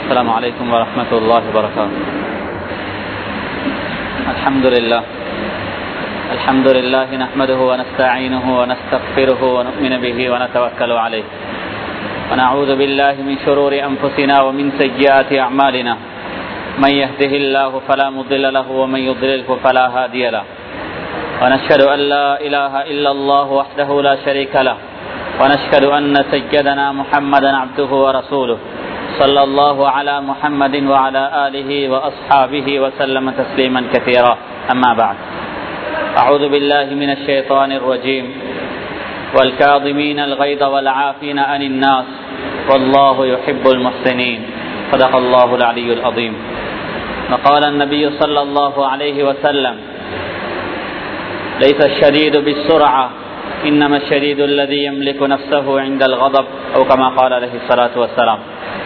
السلام عليكم ورحمة الله وبركاته الحمد لله الحمد لله نحمده ونستعينه ونستغفره ونؤمن به ونتوكل عليه ونعوذ بالله من شرور أنفسنا ومن سيئات أعمالنا من يهده الله فلا مضل له ومن يضلله فلا هادي له ونشهد أن لا إله إلا الله وحده لا شريك له ونشهد أن سيدنا محمدا عبده ورسوله صلى الله على محمد وعلى آله وأصحابه وسلم تسليما كثيرا أما بعد أعوذ بالله من الشيطان الرجيم والكاظمين الغيظ والعافين عن الناس والله يحب المحسنين صدق الله العلي العظيم وقال النبي صلى الله عليه وسلم ليس الشديد بالسرعة إنما الشديد الذي يملك نفسه عند الغضب أو كما قال عليه الصلاة والسلام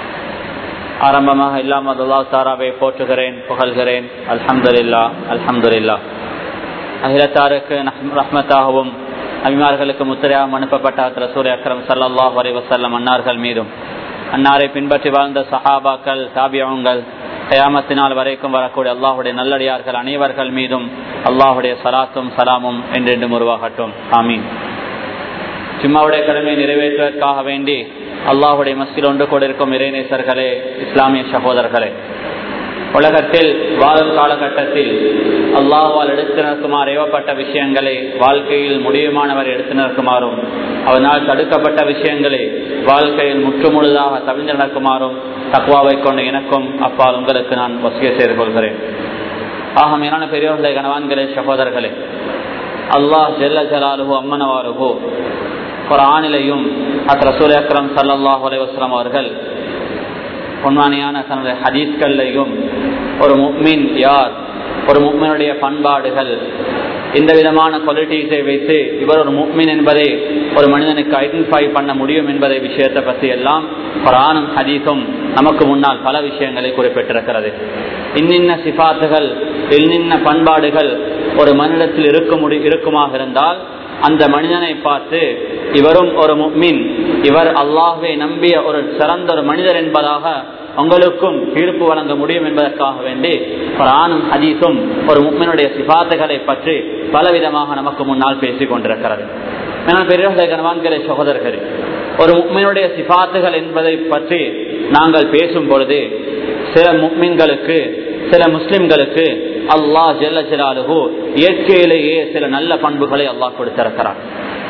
ஆரம்பமாக இல்லாமல் அல்லா தாராவை போற்றுகிறேன் புகழ்கிறேன் அல்ஹம்துலில்லா அல்ஹம்துலில்லா அகிலத்தாருக்கு ரஹ்மத்தாகவும் அபிமார்களுக்கு முத்திரையாகவும் அனுப்பப்பட்ட ரசூல் அக்ரம் சல்லாஹ் வரை வசல்லம் அன்னார்கள் மீதும் அன்னாரை பின்பற்றி வாழ்ந்த சஹாபாக்கள் தாபியங்கள் கயாமத்தினால் வரைக்கும் வரக்கூடிய அல்லாஹுடைய நல்லடியார்கள் அனைவர்கள் மீதும் அல்லாஹுடைய சலாத்தும் சலாமும் என்றென்றும் உருவாகட்டும் ஆமீன் ஜும்மாவுடைய கடமையை நிறைவேற்றுவதற்காக வேண்டி அல்லாஹுடைய மஸ்தில் ஒன்று கொண்டிருக்கும் இறைநேசர்களே இஸ்லாமிய சகோதரர்களே உலகத்தில் வாழும் காலகட்டத்தில் அல்லாஹால் எடுத்து நிற்குமாறு ஏவப்பட்ட விஷயங்களை வாழ்க்கையில் முடியுமானவர் எடுத்து நிற்குமாறும் அவனால் தடுக்கப்பட்ட விஷயங்களை வாழ்க்கையில் முற்றுமுழுதாக தவிர்த்து நடக்குமாறும் தக்குவாவை கொண்டு எனக்கும் அப்பால் உங்களுக்கு நான் வசிய செய்து கொள்கிறேன் ஆக மேலான பெரியவர்களே கணவான்களே சகோதரர்களே அல்லாஹ் ஜெல்ல ஜலாலுஹோ அம்மனவாருஹோ ஒரு ஆணிலையும் அத் ரசூல் அக்ரம் சல்லாஹ் அலைவாஸ்லாம் அவர்கள் பொன்மானியான தன்னுடைய ஹதீஸ்கள்லையும் ஒரு முக்மின் யார் ஒரு முக்மினுடைய பண்பாடுகள் இந்த விதமான குவாலிட்டிஸை வைத்து இவர் ஒரு முக்மின் என்பதை ஒரு மனிதனுக்கு ஐடென்டிஃபை பண்ண முடியும் என்பதை விஷயத்தை பற்றி எல்லாம் குரானும் ஹதீஸும் நமக்கு முன்னால் பல விஷயங்களை குறிப்பிட்டிருக்கிறது இன்னின்ன சிபாத்துகள் இன்னின்ன பண்பாடுகள் ஒரு மனிதத்தில் இருக்க முடி இருக்குமாக இருந்தால் அந்த மனிதனை பார்த்து இவரும் ஒரு முக்மின் இவர் அல்லாஹுவை நம்பிய ஒரு சிறந்த ஒரு மனிதர் என்பதாக உங்களுக்கும் தீர்ப்பு வழங்க முடியும் என்பதற்காக வேண்டி குரானும் ஹதீஸும் ஒரு முக்மினுடைய சிபாத்துகளை பற்றி பலவிதமாக நமக்கு முன்னால் பேசிக் கொண்டிருக்கிறது பெரியவர்களை கனவான்களே சகோதரர்களே ஒரு முக்மினுடைய சிபாத்துகள் என்பதை பற்றி நாங்கள் பேசும் பொழுது சில முக்மின்களுக்கு சில முஸ்லிம்களுக்கு அல்லாஹ் ஜெல்ல ஜலாலுஹு இயற்கையிலேயே சில நல்ல பண்புகளை அல்லாஹ் கொடுத்திருக்கிறார்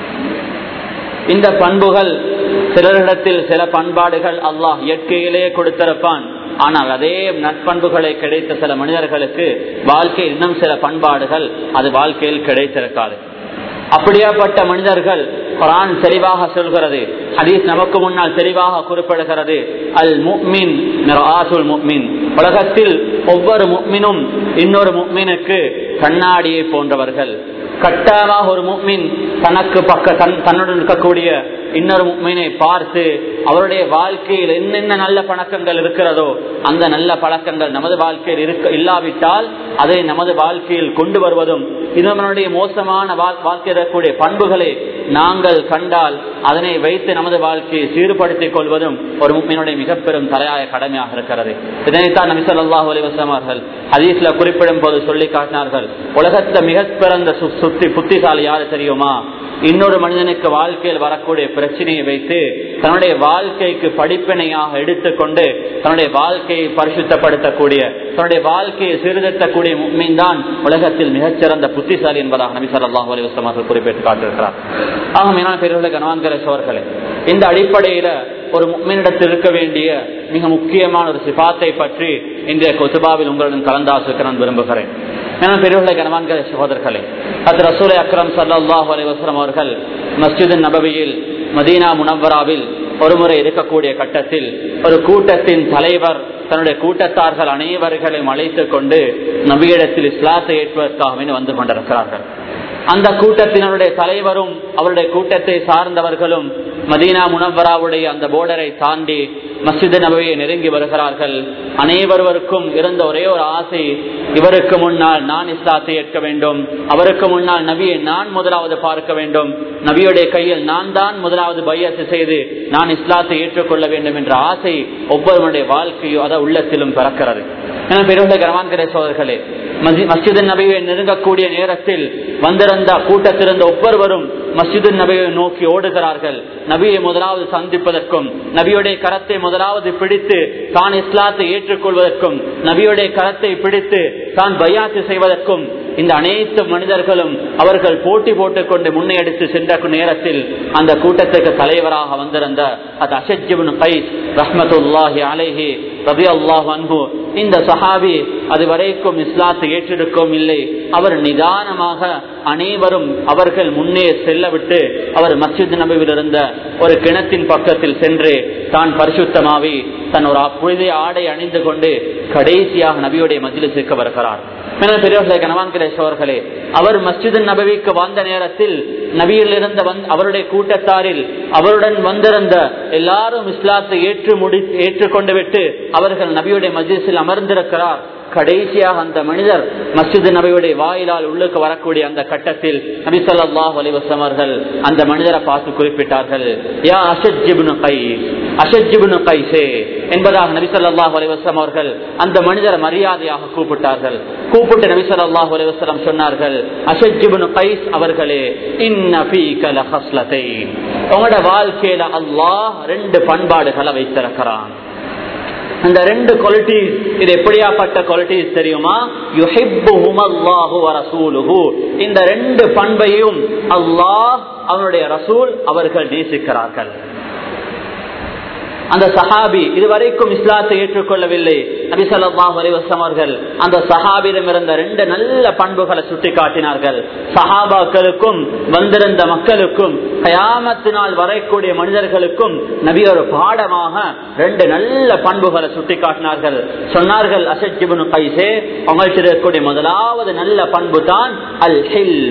இந்த பண்புகள் சிலரிடத்தில் சில பண்பாடுகள் அல்லாஹ் இயற்கையிலேயே கொடுத்திருப்பான் ஆனால் அதே நட்பண்புகளை கிடைத்த சில மனிதர்களுக்கு வாழ்க்கையில் இன்னும் சில பண்பாடுகள் அது வாழ்க்கையில் கிடைத்திருக்காது அப்படியாப்பட்ட மனிதர்கள் குரான் தெளிவாக சொல்கிறது ஹதீஸ் நமக்கு முன்னால் தெளிவாக குறிப்பிடுகிறது அல் முக்மின் முக்மின் உலகத்தில் ஒவ்வொரு முக்மினும் இன்னொரு முக்மினுக்கு கண்ணாடியை போன்றவர்கள் கட்டாயமாக ஒரு முக்மின் தனக்கு பக்க தன்னுடன் இருக்கக்கூடிய இன்னொரு முக்மீனை பார்த்து அவருடைய வாழ்க்கையில் என்னென்ன நல்ல பழக்கங்கள் இருக்கிறதோ அந்த நல்ல பழக்கங்கள் நமது வாழ்க்கையில் இருக்க இல்லாவிட்டால் அதை நமது வாழ்க்கையில் கொண்டு வருவதும் இதனுடைய மோசமான வாழ்க்கையில் இருக்கக்கூடிய பண்புகளை நாங்கள் கண்டால் அதனை வைத்து நமது வாழ்க்கையை சீர்படுத்திக் கொள்வதும் ஒரு முக்மீனுடைய மிக பெரும் தலையாய கடமையாக இருக்கிறது இதனைத்தான் நபி சொல்லாஹு அலிவசம் அவர்கள் ஹதீஸ்ல குறிப்பிடும் போது சொல்லி காட்டினார்கள் உலகத்தை மிக பிறந்த சுத்தி புத்திசாலி யாரு தெரியுமா இன்னொரு மனிதனுக்கு வாழ்க்கையில் வரக்கூடிய பிரச்சனையை வைத்து தன்னுடைய வாழ்க்கைக்கு படிப்பினையாக எடுத்துக்கொண்டு தன்னுடைய வாழ்க்கையை பரிசுத்தப்படுத்தக்கூடிய தன்னுடைய வாழ்க்கையை சீர்திருத்தக்கூடிய மீன் தான் உலகத்தில் மிகச்சிறந்த புத்திசாலி என்பதாக நபி சொல்லாஹு அலிவசம் அவர்கள் குறிப்பிட்டு காட்டிருக்கிறார் ஆக மீனான பெரியவர்களை கனவான்கிற சோர்களே இந்த அடிப்படையில ஒரு முக்மீனிடத்தில் இருக்க வேண்டிய மிக முக்கியமான ஒரு சிபாத்தை பற்றி இன்றைய கொசுபாவில் உங்களுடன் கலந்தாசுக்க நான் விரும்புகிறேன் பெரியவர்களை கனவான்கிற சகோதரர்களே அது ரசூலை அக்ரம் சல்லாஹூ அலைவாஸ்லம் அவர்கள் மஸ்ஜித் நபவியில் மதீனா முனவராவில் ஒருமுறை இருக்கக்கூடிய கட்டத்தில் ஒரு கூட்டத்தின் தலைவர் தன்னுடைய கூட்டத்தார்கள் அனைவர்களையும் அழைத்துக் கொண்டு நபியிடத்தில் இஸ்லாத்தை ஏற்பதற்காக வந்து கொண்டிருக்கிறார்கள் அந்த கூட்டத்தினருடைய தலைவரும் அவருடைய கூட்டத்தை சார்ந்தவர்களும் மதீனா முனவராவுடைய அந்த போர்டரை தாண்டி மஸ்ஜித் நபவியை நெருங்கி வருகிறார்கள் அனைவருவருக்கும் இருந்த ஒரே ஒரு ஆசை இவருக்கு முன்னால் நான் இஸ்லாத்தை ஏற்க வேண்டும் அவருக்கு முன்னால் நபியை நான் முதலாவது பார்க்க வேண்டும் நபியுடைய கையில் நான் தான் முதலாவது பையத்து செய்து நான் இஸ்லாத்தை ஏற்றுக்கொள்ள வேண்டும் என்ற ஆசை ஒவ்வொருவருடைய வாழ்க்கையோ அதை உள்ளத்திலும் பிறக்கிறது என பெருமை கரவான்கிற சோதர்களே மஸ்ஜித் நபியை நெருங்கக்கூடிய நேரத்தில் வந்திருந்த கூட்டத்திலிருந்த ஒவ்வொருவரும் மஸ்ஜிது நபியை நோக்கி ஓடுகிறார்கள் நபியை முதலாவது சந்திப்பதற்கும் நபியுடைய கரத்தை முதலாவது பிடித்து தான் இஸ்லாத்தை ஏற்றுக்கொள்வதற்கும் நபியுடைய கரத்தை பிடித்து தான் பையாத்து செய்வதற்கும் இந்த அனைத்து மனிதர்களும் அவர்கள் போட்டி போட்டுக் கொண்டு முன்னெடுத்து சென்ற நேரத்தில் அந்த கூட்டத்துக்கு தலைவராக வந்திருந்த அது அசஜிபின் கைஸ் ரஹ்மத்துல்லாஹி அலைஹி ரபி அல்லாஹ் அன்பு இந்த சஹாபி அது வரைக்கும் இஸ்லாத்தை ஏற்றெடுக்கவும் இல்லை அவர் நிதானமாக அனைவரும் அவர்கள் முன்னே செல்ல விட்டு அவர் மஸ்ஜித் நபியில் இருந்த ஒரு கிணத்தின் பக்கத்தில் சென்று தான் பரிசுத்தமாவி தன் ஒரு புனித ஆடை அணிந்து கொண்டு கடைசியாக நபியுடைய மஜிலிசுக்கு வருகிறார் பெரியவர்களே கனவான்கிரேஸ்வர்களே அவர் மஸ்ஜித் நபவிக்கு வந்த நேரத்தில் நபியில் இருந்த அவருடைய கூட்டத்தாரில் அவருடன் வந்திருந்த எல்லாரும் இஸ்லாத்தை ஏற்று முடி ஏற்றுக்கொண்டு விட்டு அவர்கள் நபியுடைய மஜிலிஸில் அமர்ந்திருக்கிறார் கடைசியாக அந்த மனிதர் மஸ்ஜித் நபியுடைய வாயிலால் உள்ளுக்கு வரக்கூடிய அந்த கட்டத்தில் நபி சொல்லாஹ் அலிவசம் அவர்கள் அந்த மனிதரை பார்த்து குறிப்பிட்டார்கள் யா அஷஜிபுனு கை அஷஜிபுனு கைசே என்பதாக நபி சொல்லாஹ் அலிவசம் அவர்கள் அந்த மனிதரை மரியாதையாக கூப்பிட்டார்கள் கூப்பிட்டு நபி சொல்லாஹ் அலிவசலம் சொன்னார்கள் அஷஜிபுனு கைஸ் அவர்களே உங்களோட வாழ்க்கையில அல்லாஹ் ரெண்டு பண்பாடுகளை வைத்திருக்கிறான் அந்த ரெண்டு குவாலிட்டிஸ் இது எப்படியாப்பட்ட குவாலிட்டிஸ் தெரியுமா இந்த ரெண்டு பண்பையும் அல்லாஹ் அவனுடைய ரசூல் அவர்கள் நேசிக்கிறார்கள் அந்த சஹாபி இதுவரைக்கும் இஸ்லாத்தை ஏற்றுக்கொள்ளவில்லை நபிசல்லாஹ் அலிவசம் அவர்கள் அந்த சஹாபியிடம் இருந்த ரெண்டு நல்ல பண்புகளை சுட்டி காட்டினார்கள் சஹாபாக்களுக்கும் வந்திருந்த மக்களுக்கும் கயாமத்தினால் வரக்கூடிய மனிதர்களுக்கும் நபி ஒரு பாடமாக ரெண்டு நல்ல பண்புகளை சுட்டி காட்டினார்கள் சொன்னார்கள் அசஜிபுன் கைசே அவங்கள்ட்ட இருக்கக்கூடிய முதலாவது நல்ல பண்பு தான் அல் ஹில்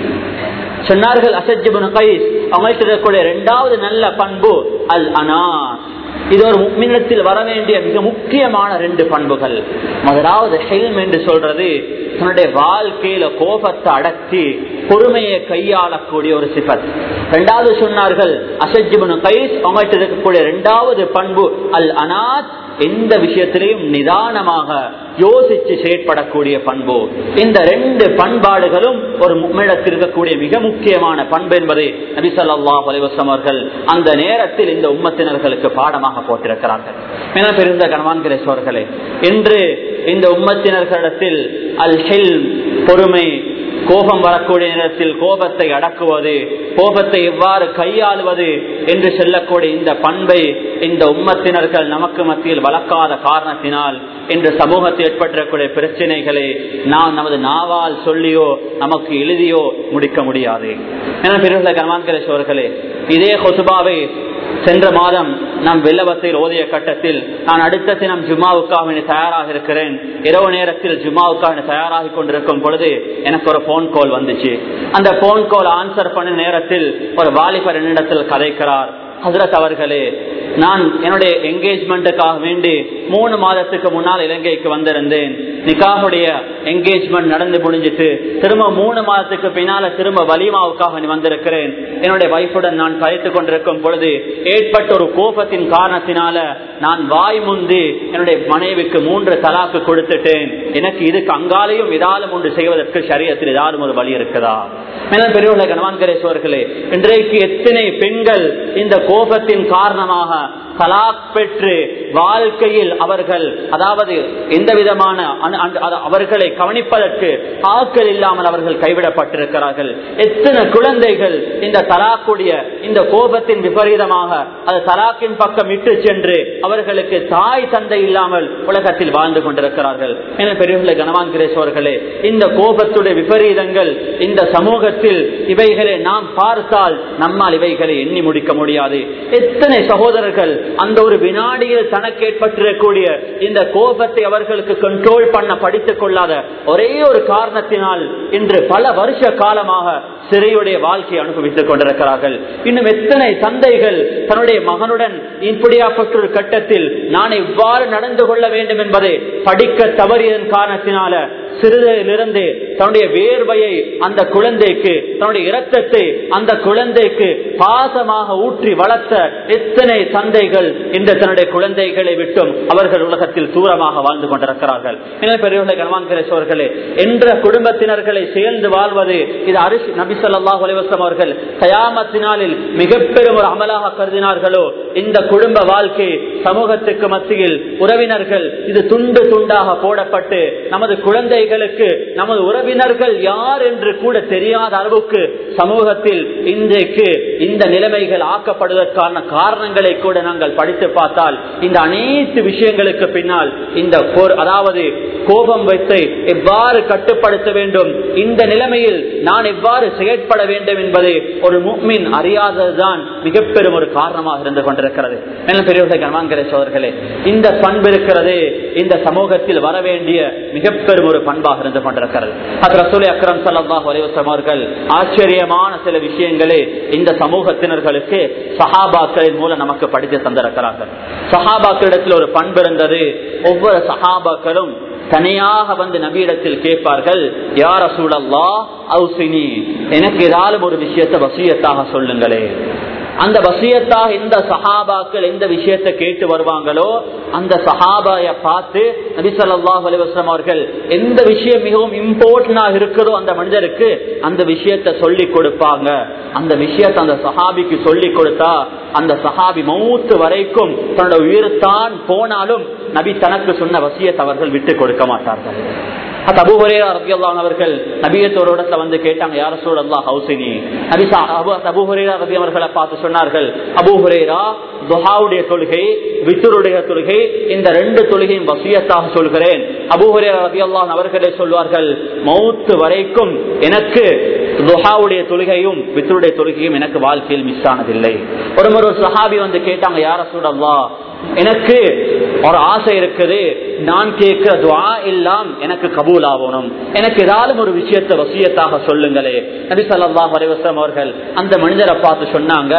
சொன்னார்கள் அசஜிபுன் கைஸ் அவங்கள்ட்ட இருக்கக்கூடிய இரண்டாவது நல்ல பண்பு அல் அனா இது ஒரு முக்மினத்தில் வர வேண்டிய மிக முக்கியமான ரெண்டு பண்புகள் முதலாவது ஹெல்ம் என்று சொல்றது தன்னுடைய வாழ்க்கையில கோபத்தை அடக்கி பொறுமையை கையாளக்கூடிய ஒரு சிபத் இரண்டாவது சொன்னார்கள் அசஜிபனு கைஸ் அவங்கள்ட்ட இருக்கக்கூடிய இரண்டாவது பண்பு அல் அனாத் எந்த விஷயத்திலையும் நிதானமாக யோசிச்சு செயற்படக்கூடிய பண்பு இந்த ரெண்டு பண்பாடுகளும் ஒரு மும்மிடத்தில் இருக்கக்கூடிய மிக முக்கியமான பண்பு என்பதை நபி சொல்லாஹ் அலிவசம் அவர்கள் அந்த நேரத்தில் இந்த உம்மத்தினர்களுக்கு பாடமாக போட்டிருக்கிறார்கள் என பெருந்த கணவான்கிரேஸ்வர்களே இன்று இந்த உம்மத்தினர்களிடத்தில் அல் ஹில் பொறுமை கோபம் வரக்கூடிய நேரத்தில் கோபத்தை அடக்குவது கோபத்தை எவ்வாறு கையாளுவது என்று சொல்லக்கூடிய இந்த பண்பை இந்த உம்மத்தினர்கள் நமக்கு மத்தியில் வளர்க்காத காரணத்தினால் இன்று சமூகத்தில் ஏற்பட்டிருக்கக்கூடிய பிரச்சனைகளை நாம் நமது நாவால் சொல்லியோ நமக்கு எழுதியோ முடிக்க முடியாது என பெருள்ள கர்மான்கரேஸ்வர்களே இதே கொசுபாவை சென்ற மாதம் நாம் வெள்ளவத்தில் ஓதிய கட்டத்தில் நான் அடுத்த தினம் ஜுமாவுக்காக தயாராக இருக்கிறேன் இரவு நேரத்தில் ஜுமாவுக்காக தயாராகி கொண்டிருக்கும் பொழுது எனக்கு ஒரு போன் கால் வந்துச்சு அந்த போன் கால் ஆன்சர் பண்ண நேரத்தில் ஒரு வாலிபர் என்னிடத்தில் கதைக்கிறார் ஹசரத் அவர்களே நான் என்னுடைய என்கேஜ்மெண்ட்டுக்காக வேண்டி மூணு மாதத்துக்கு முன்னால் இலங்கைக்கு வந்திருந்தேன் நிக்காவுடைய என்கேஜ்மெண்ட் நடந்து முடிஞ்சிட்டு திரும்ப மூணு மாதத்துக்கு பின்னால திரும்ப வலிமாவுக்காக வந்திருக்கிறேன் என்னுடைய வைஃபுடன் நான் கலைத்துக் கொண்டிருக்கும் பொழுது ஏற்பட்ட ஒரு கோபத்தின் காரணத்தினால நான் வாய் முந்தி என்னுடைய மனைவிக்கு மூன்று தலாக்கு கொடுத்துட்டேன் எனக்கு இதுக்கு அங்காலையும் இதாலும் ஒன்று செய்வதற்கு சரியத்தில் ஏதாலும் ஒரு வழி இருக்குதா மேலும் பெரியவர்கள கணவான்கரேஸ்வர்களே இன்றைக்கு எத்தனை பெண்கள் இந்த கோபத்தின் காரணமாக தலாக் பெற்று வாழ்க்கையில் அவர்கள் அதாவது எந்த விதமான அவர்களை கவனிப்பதற்கு ஆக்கள் இல்லாமல் அவர்கள் கைவிடப்பட்டிருக்கிறார்கள் எத்தனை குழந்தைகள் இந்த தலாக்குடைய இந்த கோபத்தின் விபரீதமாக அது தலாக்கின் பக்கம் இட்டு சென்று அவர்களுக்கு தாய் தந்தை இல்லாமல் உலகத்தில் வாழ்ந்து கொண்டிருக்கிறார்கள் என பெரியவர்களை கனவான் கிரேஸ்வர்களே இந்த கோபத்துடைய விபரீதங்கள் இந்த சமூகத்தில் இவைகளை நாம் பார்த்தால் நம்மால் இவைகளை எண்ணி முடிக்க முடியாது எத்தனை சகோதரர்கள் அந்த ஒரு வினாடியில் தனக்கு ஏற்பட்டிருக்கக்கூடிய இந்த கோபத்தை அவர்களுக்கு கண்ட்ரோல் பண்ண படித்துக் கொள்ளாத ஒரே ஒரு காரணத்தினால் இன்று பல வருஷ காலமாக சிறையுடைய வாழ்க்கையை அனுபவித்துக் கொண்டிருக்கிறார்கள் இன்னும் எத்தனை தந்தைகள் தன்னுடைய மகனுடன் இப்படியாப்பட்ட ஒரு கட்டத்தில் நான் எவ்வாறு நடந்து கொள்ள வேண்டும் என்பதை படிக்க தவறியதன் காரணத்தினால சிறிதிலிருந்து தன்னுடைய வேர்வையை அந்த குழந்தைக்கு தன்னுடைய இரத்தத்தை அந்த குழந்தைக்கு பாசமாக ஊற்றி வளர்த்த எத்தனை தந்தைகள் இந்த தன்னுடைய குழந்தைகளை விட்டும் அவர்கள் உலகத்தில் தூரமாக வாழ்ந்து கொண்டிருக்கிறார்கள் பெரியவர்களை கனவான்கிறே என்ற குடும்பத்தினர்களை சேர்ந்து வாழ்வது இது அரிசி நபி சொல்லாஹ் அலிவசம் அவர்கள் கயாமத்தினாலில் மிகப்பெரும் ஒரு அமலாக கருதினார்களோ இந்த குடும்ப வாழ்க்கை சமூகத்துக்கு மத்தியில் உறவினர்கள் இது துண்டு துண்டாக போடப்பட்டு நமது குழந்தைகளுக்கு நமது உறவினர்கள் யார் என்று கூட தெரியாத அளவுக்கு சமூகத்தில் இன்றைக்கு இந்த நிலைமைகள் ஆக்கப்படுவதற்கான காரணங்களை கூட நாங்கள் படித்து பார்த்தால் இந்த அனைத்து விஷயங்களுக்கு பின்னால் இந்த போர் அதாவது கோபம் வைத்து எவ்வாறு கட்டுப்படுத்த வேண்டும் இந்த நிலைமையில் நான் எவ்வாறு செயற்பட வேண்டும் என்பதை ஒரு முக்மின் அறியாததுதான் மிக பெரும் ஒரு காரணமாக இருந்து கொண்டிருக்கிறது பெரியவர்களே சோதர்களே இந்த பண்பு இருக்கிறது இந்த சமூகத்தில் வர வேண்டிய மிக பெரும் ஒரு பண்பாக இருந்து கொண்டிருக்கிறது அது ரசூலி அக்ரம் சல்லாஹ் அலிவசம் அவர்கள் ஆச்சரியமான சில விஷயங்களே இந்த சமூகத்தினர்களுக்கு சஹாபாக்களின் மூலம் நமக்கு படித்து தந்திருக்கிறார்கள் சஹாபாக்களிடத்தில் ஒரு பண்பு இருந்தது ஒவ்வொரு சஹாபாக்களும் தனியாக வந்து நபியிடத்தில் கேட்பார்கள் யார சூழல்லா அவுசினி எனக்கு ஏதாலும் ஒரு விஷயத்தை வசியத்தாக சொல்லுங்களே அந்த வசியத்தாக எந்த சஹாபாக்கள் எந்த விஷயத்தை கேட்டு வருவாங்களோ அந்த சஹாபாய பார்த்து நபி சொல்லாஹ் அலிவாஸ்லாம் அவர்கள் எந்த விஷயம் மிகவும் இம்பார்ட்டன்டாக இருக்கிறதோ அந்த மனிதருக்கு அந்த விஷயத்தை சொல்லி கொடுப்பாங்க அந்த விஷயத்தை அந்த சஹாபிக்கு சொல்லி கொடுத்தா அந்த சஹாபி மௌத்து வரைக்கும் தன்னோட உயிர்தான் போனாலும் நபி தனக்கு சொன்ன வசியத்தை அவர்கள் விட்டு கொடுக்க மாட்டார்கள் அவர்கள் நபியத்தோரோட வந்து கேட்டாங்க யார சூழல்லா ஹவுசினி நபி அபுஹரேரா ரபி அவர்களை பார்த்து சொன்னார்கள் அபுஹரேரா துஹாவுடைய தொழுகை வித்துருடைய தொழுகை இந்த ரெண்டு தொழுகையும் வசியத்தாக சொல்கிறேன் அபுஹரேரா ரபி அல்லான் அவர்களே சொல்வார்கள் மௌத்து வரைக்கும் எனக்கு துஹாவுடைய தொழுகையும் வித்துருடைய தொழுகையும் எனக்கு வாழ்க்கையில் மிஸ் ஆனதில்லை ஒரு ஒரு சஹாபி வந்து கேட்டாங்க யார சூழல்லா எனக்கு ஒரு ஆசை இருக்குது நான் கேட்கிற துவா எல்லாம் எனக்கு கபூல் ஆகணும் எனக்கு ஏதாவது ஒரு விஷயத்தை வசியத்தாக சொல்லுங்களே நபி சல்லாஹ் அலைவசம் அவர்கள் அந்த மனிதரை பார்த்து சொன்னாங்க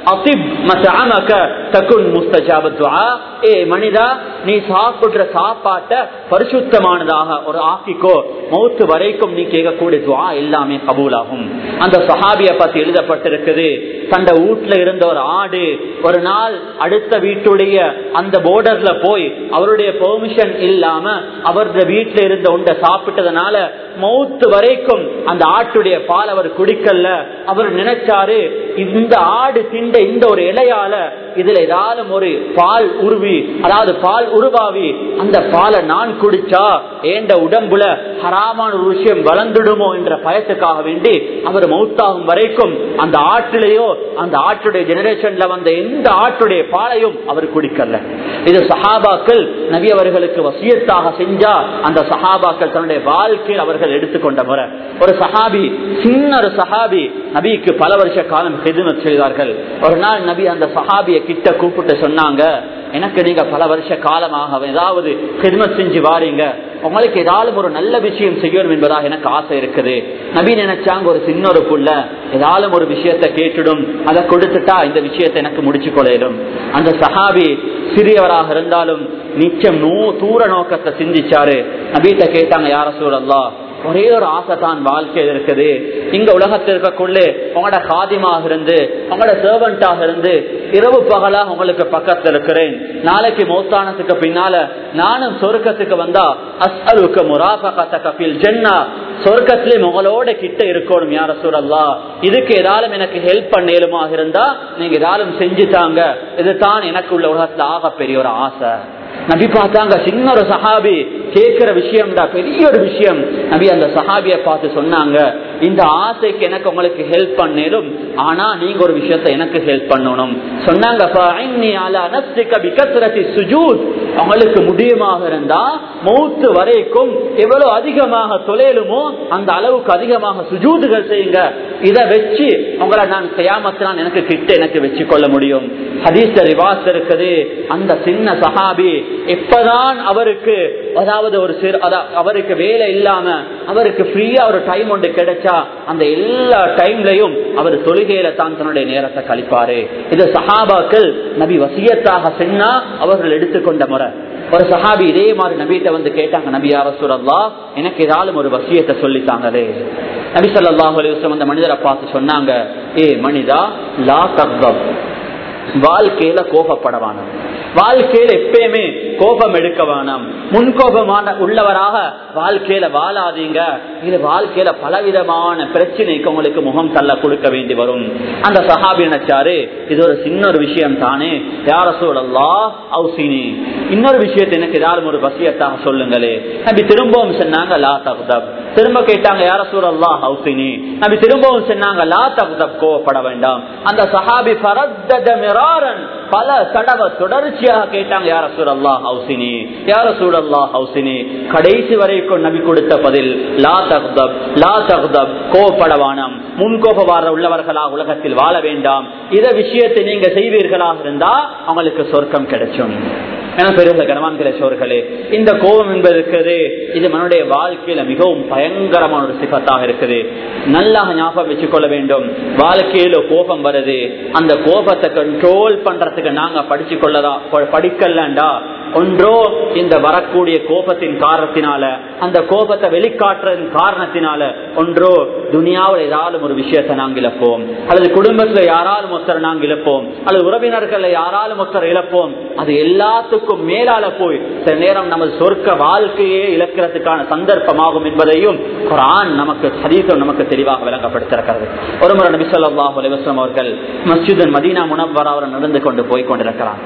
ஏ மனிதா நீ சாப்பிடுற சாப்பாட்டை பரிசுத்தமானதாக ஒரு ஆக்கிக்கோ மௌத்து வரைக்கும் நீ கேட்கக்கூடிய துவா எல்லாமே கபூலாகும் அந்த சஹாபிய பத்தி எழுதப்பட்டிருக்குது தந்த வீட்டுல இருந்த ஒரு ஆடு ஒரு நாள் அடுத்த வீட்டுடைய அந்த போர்டர்ல போய் அவருடைய பெர்மிஷன் இல்லாம அவருடைய வீட்டுல இருந்த உண்டை சாப்பிட்டதுனால மௌத்து வரைக்கும் அந்த ஆட்டுடைய பால் அவர் குடிக்கல அவர் நினைச்சாரு இந்த ஆடு திண்ட இந்த ஒரு இலையால இதுல ஏதாவது ஒரு பால் உருவி அதாவது பால் உருவாவி அந்த பாலை நான் குடிச்சா ஏண்ட உடம்புல ஹராமான ஒரு விஷயம் வளர்ந்துடுமோ என்ற பயத்துக்காக வேண்டி அவர் மௌத்தாகும் வரைக்கும் அந்த ஆட்டிலேயோ அந்த ஆட்டுடைய ஜெனரேஷன்ல வந்த எந்த ஆட்டுடைய பாலையும் அவர் குடிக்கல இது சஹாபாக்கள் நபி அவர்களுக்கு வசியத்தாக செஞ்சா அந்த சஹாபாக்கள் தன்னுடைய வாழ்க்கையில் அவர்கள் எடுத்துக்கொண்ட முறை ஒரு சஹாபி சின்ன ஒரு சஹாபி நபிக்கு பல வருஷ காலம் ஹெதுமத் செய்தார்கள் ஒரு நாள் நபி அந்த சஹாபிய கிட்ட கூப்பிட்டு சொன்னாங்க எனக்கு நீங்க பல வருஷ காலமாக ஏதாவது ஹெதுமத் செஞ்சு வாரீங்க உங்களுக்கு ஏதாவது ஒரு நல்ல விஷயம் செய்யணும் என்பதாக எனக்கு ஆசை இருக்குது நபி நினைச்சாங்க ஒரு சின்ன ஒரு புள்ள ஏதாவது ஒரு விஷயத்தை கேட்டுடும் அதை கொடுத்துட்டா இந்த விஷயத்தை எனக்கு முடிச்சு கொள்ளையிடும் அந்த சஹாபி சிறியவராக இருந்தாலும் நிச்சயம் நூ தூர நோக்கத்தை சிந்திச்சாரு நபீட்ட கேட்டாங்க யார சூழல்லா ஒரே ஒரு ஆசை தான் வாழ்க்கையில் இருக்குது இங்க உலகத்தில் இருக்கக்குள்ளே உங்களோட காதிமாக இருந்து உங்களோட சர்வெண்டாக இருந்து இரவு பகலாக உங்களுக்கு பக்கத்தில் இருக்கிறேன் நாளைக்கு மௌத்தானத்துக்கு பின்னால நானும் சொர்க்கத்துக்கு வந்தா அஸ்அலுக்கு முராபகத்த கபில் ஜென்னா சொர்க்கத்திலே உங்களோட கிட்ட இருக்கணும் யார சூழல்லா இதுக்கு ஏதாலும் எனக்கு ஹெல்ப் பண்ணேலுமாக இருந்தா நீங்க ஏதாலும் செஞ்சு தாங்க இதுதான் எனக்கு உள்ள உலகத்துல ஆக பெரிய ஒரு ஆசை நபி பார்த்தாங்க சின்ன ஒரு சஹாபி கேட்கிற விஷயம் பெரிய ஒரு விஷயம் நபி அந்த சஹாபிய பார்த்து சொன்னாங்க இந்த ஆசைக்கு எனக்கு உங்களுக்கு ஹெல்ப் பண்ணேலும் ஆனா நீங்க ஒரு விஷயத்தை எனக்கு ஹெல்ப் பண்ணணும் சொன்னாங்க "ஃபஅஇன்னி அலா நஃப்ஸிக பிகத்ரத்தி சுஜூத்." உங்களுக்கு முடியுமாக இருந்தா மௌத்து வரைக்கும் எவ்வளவு அதிகமாக தொலைலுமோ அந்த அளவுக்கு அதிகமாக சுஜூதுகள் செய்யுங்க இதை வச்சு உங்களை நான் கயாமத்தினால் எனக்கு கிட்ட எனக்கு வச்சு கொள்ள முடியும் ஹதீஸ் ரிவாஸ் இருக்குது அந்த சின்ன சஹாபி எப்பதான் அவருக்கு அதாவது ஒரு சிறு அதா- அவருக்கு வேலை இல்லாம அவருக்கு ஃப்ரீயா ஒரு டைம் ஒன்று கிடைச்சா அந்த எல்லா டைம்லயும் அவர் தொழுகையில தான் தன்னுடைய நேரத்தை கழிப்பாரு இது சஹாபாக்கள் நபி வசியத்தாக சென்னா அவர்கள் எடுத்துக்கொண்ட முறை ஒரு சஹாபி இதே மாதிரி நபிகிட்ட வந்து கேட்டாங்க நபி யார சூழல்லா எனக்கு ஏதாலும் ஒரு வசியத்தை சொல்லித்தாங்களே நபி ஸல்லல்லாஹு அலைஹி வஸல்லம் அந்த மனிதரை பார்த்து சொன்னாங்க ஏ மனிதா லா தக்தப் வாழ்க்கையில கோபப்படவான வாழ்க்கையில எப்பயுமே கோபம் எடுக்க வேணாம் முன்கோபமான உள்ளவராக வாழ்க்கையில வாழாதீங்க இது வாழ்க்கையில பலவிதமான பிரச்சனைக்கு உங்களுக்கு முகம் தள்ள கொடுக்க வேண்டி வரும் அந்த சஹாபி நினைச்சாரு இது ஒரு சின்ன ஒரு விஷயம் தானே யார சூழல்லா அவுசினி இன்னொரு விஷயத்தை எனக்கு ஏதாவது ஒரு வசியத்தாக சொல்லுங்களே நபி திரும்பவும் சொன்னாங்க லா தகுதப் திரும்ப கேட்டாங்க யார சூழல்லா ஹவுசினி நபி திரும்பவும் சொன்னாங்க லா தகுதப் கோவப்பட வேண்டாம் அந்த சஹாபி ஃபரத்தத மிராரன் பல தடவை தொடர்ச்சியாக கேட்டாங்க யார சூழல்லா ஹவுசினி யார சூழல்லா ஹவுசினி கடைசி வரைக்கும் நபி கொடுத்த பதில் லா தகுதப் லா தகுதப் கோவப்படவானம் முன்கோபவார உள்ளவர்களாக உலகத்தில் வாழ வேண்டாம் இத விஷயத்தை நீங்க செய்வீர்களாக இருந்தா அவங்களுக்கு சொர்க்கம் கிடைக்கும் என பெரிய கனவான்கிற சோர்களே இந்த கோபம் என்பது இருக்குது இது மனுடைய வாழ்க்கையில மிகவும் பயங்கரமான ஒரு சிபத்தாக இருக்குது நல்லா ஞாபகம் வச்சுக்கொள்ள வேண்டும் வாழ்க்கையில கோபம் வருது அந்த கோபத்தை கண்ட்ரோல் பண்றதுக்கு நாங்க படிச்சு கொள்ளதா படிக்கலண்டா ஒன்றோ இந்த வரக்கூடிய கோபத்தின் காரணத்தினால அந்த கோபத்தை வெளிக்காட்டுறதின் காரணத்தினால ஒன்றோ துனியாவில் ஏதாவது ஒரு விஷயத்தை நாங்கள் இழப்போம் அல்லது குடும்பத்துல யாராலும் ஒருத்தர் நாங்கள் இழப்போம் அல்லது உறவினர்களை யாராலும் ஒருத்தர் இழப்போம் அது எல்லாத்துக்கும் மேலால போய் சில நேரம் நமது சொர்க்க வாழ்க்கையே இழக்கிறதுக்கான சந்தர்ப்பமாகும் என்பதையும் குரான் நமக்கு ஹதீசம் நமக்கு தெளிவாக விளங்கப்படுத்திருக்கிறது ஒரு முறை நபி ஸல்லல்லாஹு அலைஹி வஸல்லம் அவர்கள் மஸ்ஜித் மதீனா முனவ்வரா அவர் நடந்து கொண்டு போய் கொண்டிருக்கிறார்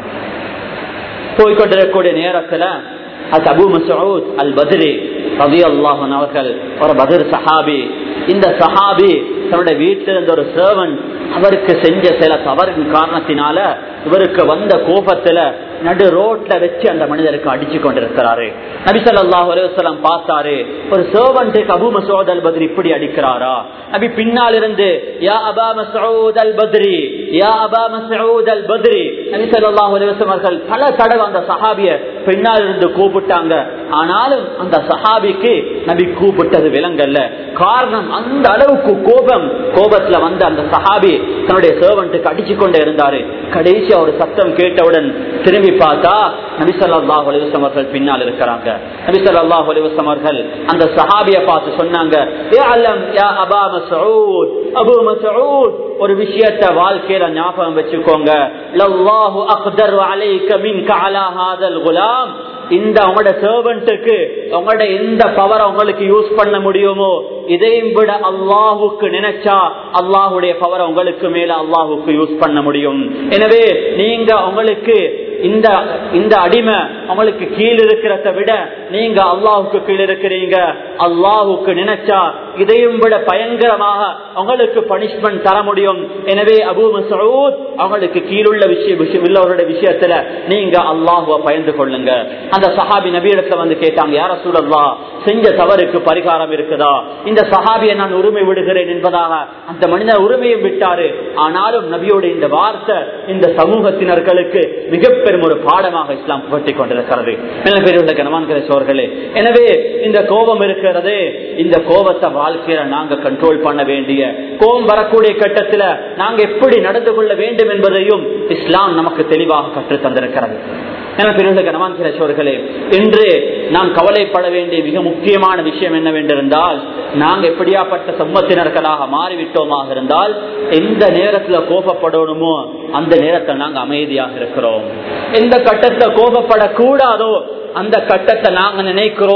போய்கொண்டிருக்கக்கூடிய நேரத்துல அது அபு மசூத் அல் பத்ரி ரவி அல்லாஹன் அவர்கள் ஒரு பத்ர் சஹாபி இந்த சஹாபி தன்னுடைய வீட்டில் இருந்த ஒரு சேவன் அவருக்கு செஞ்ச சில தவறின் காரணத்தினால இவருக்கு வந்த கோபத்துல நடு ரோட்ல வச்சு அந்த மனிதருக்கு அடிச்சு கொண்டிருக்கிறாரு நபிசல்லாஹ் அலுவலம் பார்த்தாரு ஒரு சேவன்ட்டுக்கு அபு மசூத் அல் பத்ரி இப்படி அடிக்கிறாரா நபி பின்னால் இருந்து யா அபா மசூத் அல் பத்ரி யா அபா மசூத் அல் பத்ரி நபி ஸல்லல்லாஹு அலைஹி வஸல்லம் அவர்கள் பல தடவை அந்த சஹாபிய பின்னால் இருந்து கூப்பிட்டாங்க ஆனாலும் அந்த சஹாபிக்கு நபி கூப்பிட்டது விலங்கல்ல காரணம் அந்த அளவுக்கு கோபம் கோபத்துல வந்த அந்த சஹாபி தன்னுடைய சேவன்ட்டுக்கு அடிச்சு கொண்டே இருந்தாரு கடைசி ஒரு சத்தம் கேட்டவுடன் திரும்பி பார்த்தா நபி ஸல்லல்லாஹு அலைஹி வஸல்லம் அவர்கள் பின்னால் இருக்கிறாங்க நபி ஸல்லல்லாஹு அலைஹி வஸல்லம் அவர்கள் அந்த சஹாபிய பார்த்து சொன்னாங்க "இஅலம் யா அபா மஸ்ஊத் அபு மஸ்ஊத் ஒரு விஷயத்தை வாழ்க்கையில ஞாபகம் வச்சுக்கோங்க லல்லாஹு அக்தர் அலைக்க மின்க அலா ஹாதல் குலாம் இந்த உங்களோட சர்வெண்ட்டுக்கு உங்களோட எந்த பவர் உங்களுக்கு யூஸ் பண்ண முடியுமோ இதையும் விட அல்லாஹுக்கு நினைச்சா அல்லாஹுடைய பவர் உங்களுக்கு மேல அல்லாஹுக்கு யூஸ் பண்ண முடியும் எனவே நீங்க உங்களுக்கு இந்த இந்த அடிமை உங்களுக்கு கீழ் இருக்கிறத விட நீங்க அல்லாஹுக்கு கீழ் இருக்கிறீங்க அல்லாஹுக்கு நினைச்சா இதையும் விட பயங்கரமாக உங்களுக்கு பனிஷ்மெண்ட் தர முடியும் எனவே அபு மசூத் அவங்களுக்கு கீழுள்ள விஷயம் விஷயம் உள்ளவருடைய விஷயத்துல நீங்க அல்லாஹுவ பயந்து கொள்ளுங்க அந்த சஹாபி நபீடத்துல வந்து கேட்டாங்க யார சூழல்லா செஞ்ச தவறுக்கு பரிகாரம் இருக்குதா இந்த சஹாபியை நான் உரிமை விடுகிறேன் என்பதாக அந்த மனிதர் உரிமையை விட்டாரு ஆனாலும் நபியோட இந்த வார்த்தை இந்த சமூகத்தினர்களுக்கு மிகப்பெரும் ஒரு பாடமாக இஸ்லாம் புகட்டிக் கொண்டிருக்கிறது நல்ல பேருள்ள கனவான்கிற சோர்களே எனவே இந்த கோபம் இருக்கிறது இந்த கோபத்தை வாழ்க்கையில நாங்க கண்ட்ரோல் பண்ண வேண்டிய கோபம் வரக்கூடிய கட்டத்துல நாங்க எப்படி நடந்து கொள்ள வேண்டும் என்பதையும் இஸ்லாம் நமக்கு தெளிவாக கற்றுத் தந்திருக்கிறது என பிறகு கனவான்கிற சோர்களே இன்று நாம் கவலைப்பட வேண்டிய மிக முக்கியமான விஷயம் என்னவென்றிருந்தால் நாங்க எப்படியாப்பட்ட சம்மத்தினர்களாக மாறிவிட்டோமாக இருந்தால் எந்த நேரத்துல கோபப்படணுமோ அந்த நேரத்தில் நாங்க அமைதியாக இருக்கிறோம் எந்த கட்டத்துல கோபப்படக்கூடாதோ அந்த கட்டத்தை நாங்க நினைக்கிறோம்